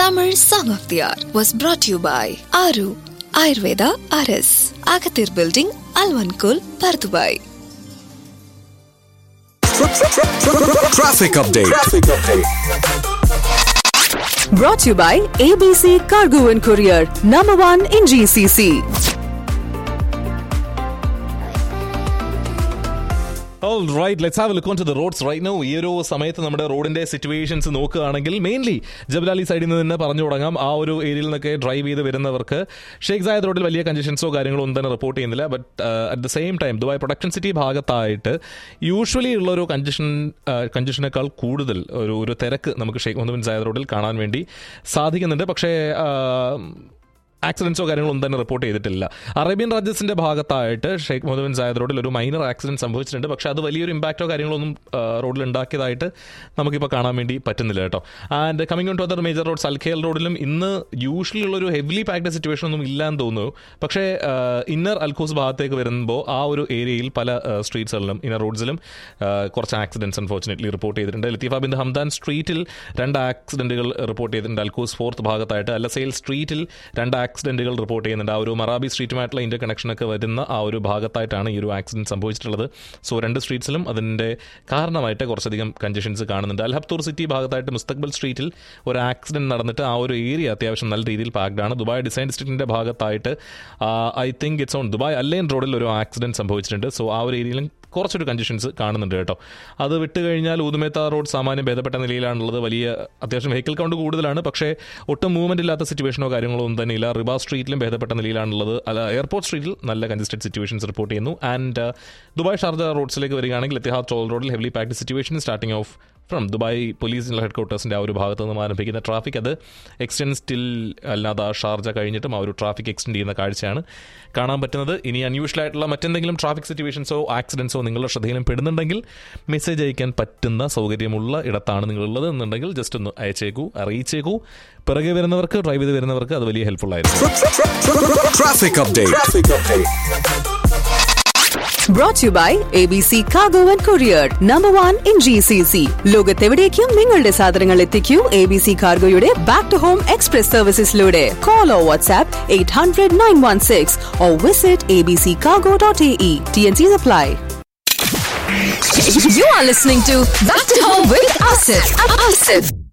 Tamil Song of the Hour was brought to you by Aru Ayurveda RS, Agathir Building, Alvankul, Pardubai. Traffic update. Brought to you by ABC Cargo and Courier, number one in GCC. All right, let's have a look onto the roads right now. ഈ ഒരു സമയത്ത് നമ്മുടെ റോഡിന്റെ situations നോക്കുകയാണെങ്കിൽ mainly Jebel Ali സൈഡിൽ നിന്ന് തന്നെ പറഞ്ഞു തുടങ്ങാം ആ ഒരു ഏരിയയിൽ നിന്നൊക്കെ ഡ്രൈവ് ചെയ്ത് വരുന്നവർക്ക് ഷേഖ് സായദ് റോഡിൽ വലിയ കൺജഷൻസോ കാര്യങ്ങളോ ഒന്നും തന്നെ റിപ്പോർട്ട് ചെയ്യുന്നില്ല but at the same time Dubai production city ഭാഗത്തായിട്ട് യൂഷ്വലി ഉള്ള ഒരു കൺജഷൻ കൺജഷനേക്കാൾ കൂടുതൽ ഒരു ഒരു തിരക്ക് നമുക്ക് ഷേഖ് മുഹമ്മദ് ബിൻ സായദ് റോഡിൽ കാണാൻ വേണ്ടി സാധിക്കുന്നുണ്ട് പക്ഷേ ആ, ആക്സിഡൻസോ കാര്യങ്ങളോ ഒന്നും തന്നെ റിപ്പോർട്ട് ചെയ്തിട്ടില്ല അറേബ്യൻ രാജ്യസിന്റെ ഭാഗത്തായിട്ട് ഷെയ്ഖ് മുഹമ്മദ് ബിൻ സായദ് റോഡിൽ ഒരു മൈനർ ആക്സിഡന്റ് സംഭവിച്ചിട്ടുണ്ട് പക്ഷേ അത് വലിയൊരു ഇമ്പാക്റ്റോ കാര്യങ്ങളോ ഒന്നും ആ, റോഡിൽ ഉണ്ടാക്കിയതായിട്ട് നമുക്കിപ്പോൾ കാണാൻ വേണ്ടി പറ്റുന്നില്ല കേട്ടോ and coming on to other major road സൽഖേൽ റോഡിലും ഇന്ന് യൂഷ്വലി ഉള്ള ഒരു ഹെവിലി പാക്ഡ് സിറ്റുവേഷൻ ഒന്നും ഇല്ലാന്ന് തോന്നുന്നു പക്ഷേ ഇന്നർ അൽഖൂസ് ഭാഗത്തേക്ക് വരുമ്പോൾ ആ ഒരു ഏരിയയിൽ പല സ്ട്രീറ്റ്സുകളിലും ഇന്നർ റോഡ്സിലും കുറച്ച് ആക്സിഡൻസ് അൺഫോർച്ചുനേറ്റ്ലി റിപ്പോർട്ട് ചെയ്തിട്ടുണ്ട് ലത്തീഫ ബിൻ ഹംദാൻ സ്ട്രീറ്റിൽ രണ്ട് ആക്സിഡന്റുകൾ റിപ്പോർട്ട് ചെയ്തിട്ടുണ്ട് അൽഖൂസ് ഫോർത്ത് ഭാഗത്തായിട്ട് അല്ലസെയിൽ സ്ട്രീറ്റിൽ രണ്ട് ആക്സിഡന്റുകൾ റിപ്പോർട്ട് ചെയ്യുന്നുണ്ട് ആ ഒരു മറാബി സ്ട്രീറ്റുമായിട്ടുള്ള ഇന്റർ കണക്ഷനൊക്കെ വരുന്ന ആ ഒരു ഭാഗത്തായിട്ടാണ് ഈ ഒരു ആക്സിഡന്റ് സംഭവിച്ചിട്ടുള്ളത് സോ രണ്ട് സ്ട്രീറ്റ്സിലും അതിന്റെ കാരണമായിട്ട് കുറച്ചധികം കൺജഷൻസ് കാണുന്നുണ്ട് അൽഹബ്തൂർ സിറ്റി ഭാഗത്തായിട്ട് മുസ്തഖ്ബൽ സ്ട്രീറ്റിൽ ഒരു ആക്സിഡന്റ് നടന്നിട്ട് ആ ഒരു ഏരിയ അത്യാവശ്യം നല്ല രീതിയിൽ പാക്ഡ് ആണ് ദുബായ് ഡിസൈൻ ഡിസ്ട്രിക്റ്റിന്റെ ഭാഗത്തായിട്ട് I think it's on Dubai Al Ain റോഡിൽ ഒരു ആക്സിഡന്റ് സംഭവിച്ചിട്ടുണ്ട് സോ ആ ഒരു ഏരിയയിലും കുറച്ചൊരു കൺജഷൻസ് കാണുന്നുണ്ട് കേട്ടോ അത് വിട്ട് കഴിഞ്ഞാൽ ഊതുമേത്ത റോഡ് സാമാന്യം ഭേദപ്പെട്ട നിലയിലാണുള്ളത് വലിയ അത്യാവശ്യം വെഹിക്കിൾ കൗണ്ട് കൂടുതലാണ് പക്ഷേ ഒട്ടും മൂവ്മെന്റ് ഇല്ലാത്ത സിറ്റുവേഷനോ കാര്യങ്ങളോ ഒന്നും തന്നെ ഇല്ല റിബാ സ്ട്രീറ്റിലും ഭേദപ്പെട്ട നിലയിലാണുള്ളത് അല്ല എയർപോർട്ട് സ്ട്രീറ്റിൽ നല്ല കൺജസ്റ്റഡ് സിറ്റുവേഷൻസ് റിപ്പോർട്ട് ചെയ്യുന്നു ആൻഡ് ദുബായ് ഷാർജ റോഡ്സിലേക്ക് വരികയാണെങ്കിൽ എത്തിഹാദ് ടോൾ റോഡിൽ heavily packed situation starting off from Dubai police head ക്വാർട്ടേഴ്സിൻ്റെ ആ ഒരു ഭാഗത്ത് നിന്നും ആരംഭിക്കുന്ന ട്രാഫിക് അത് എക്സ്റ്റെൻഡ് സ്റ്റിൽ അല്ലാതെ ആ ഷാർജ കഴിഞ്ഞിട്ടും ആ ഒരു ട്രാഫിക് എക്സ്റ്റെൻഡ് ചെയ്യുന്ന കാഴ്ചയാണ് കാണാൻ പറ്റുന്നത് ഇനി അൺയൂഷ്വൽ ആയിട്ടുള്ള മറ്റെന്തെങ്കിലും ട്രാഫിക് സിറ്റുവേഷൻസോ ആക്സിഡൻസോ നിങ്ങളുടെ ശ്രദ്ധയിലും പെടുന്നുണ്ടെങ്കിൽ മെസ്സേജ് അയക്കാൻ പറ്റുന്ന സൗകര്യമുള്ള ഇടത്താണ് നിങ്ങളുള്ളത് എന്നുണ്ടെങ്കിൽ ജസ്റ്റ് ഒന്ന് അയച്ചേക്കൂ അറിയിച്ചേക്കൂ പിറകെ വരുന്നവർക്ക് ഡ്രൈവ് ചെയ്ത് വരുന്നവർക്ക് അത് വലിയ ഹെൽപ്ഫുൾ ആയിരിക്കും Traffic update. Brought to you by ABC Cargo and Courier, number one in GCC. ലോകത്തെവിടേക്കും നിങ്ങളുടെ സാധനങ്ങൾ എത്തിക്കൂ എ ബി സി കാർഗോയുടെ ബാക്ക് ടു ഹോം എക്സ്പ്രസ് സർവീസസിലൂടെ call or WhatsApp eight hundred nine one six or visit A B C cargo dot A E T N C apply You are listening to Back to Home with Asif. Asif.